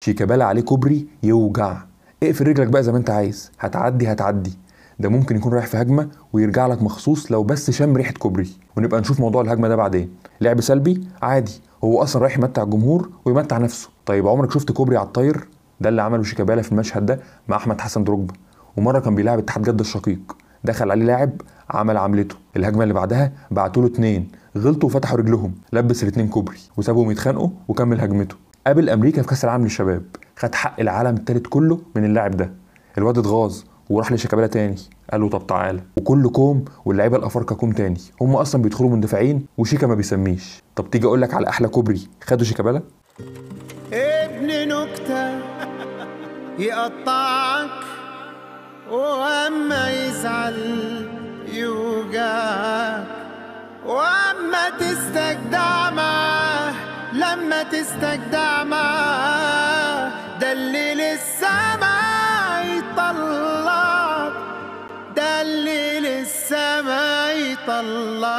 شيكابالا عليه كوبري يوجع اقفل رجلك بقى زي ما انت عايز هتعدي هتعدي ده ممكن يكون رايح في هجمه ويرجع لك مخصوص لو بس شم ريحه كوبري ونبقى نشوف موضوع الهجمه ده بعدين لعب سلبي عادي هو اصلا رايح يمتع الجمهور ويمتع نفسه طيب عمرك شفت كوبري على الطاير ده اللي عمله شيكابالا في المشهد ده مع احمد حسن دروجبا ومره كان بيلعب اتحاد جده الشقيق دخل عليه لاعب عمل عملته الهجمه اللي بعدها بعتوا له اتنين غلطوا وفتحوا رجلهم لبس الاتنين كوبري وسابهم يتخانقوا وكمل هجمته قابل امريكا في كاس العالم للشباب خد حق العالم التالت كله من اللاعب ده الواد اتغاظ وراح لشيكابالا تاني قال له طب تعالى وكل كوم واللعيبه الافارقه كوم تاني هم اصلا بيدخلوا مندفعين وشيكا ما بيسميش طب تيجي اقول لك على احلى كوبري خدوا شيكابالا ابن نكتة يقطعك واما يزعل يوجعك واما تستجدع معاه لما تستجدع معاه ده اللي للسما يطلعك ده اللي للسما يطلعك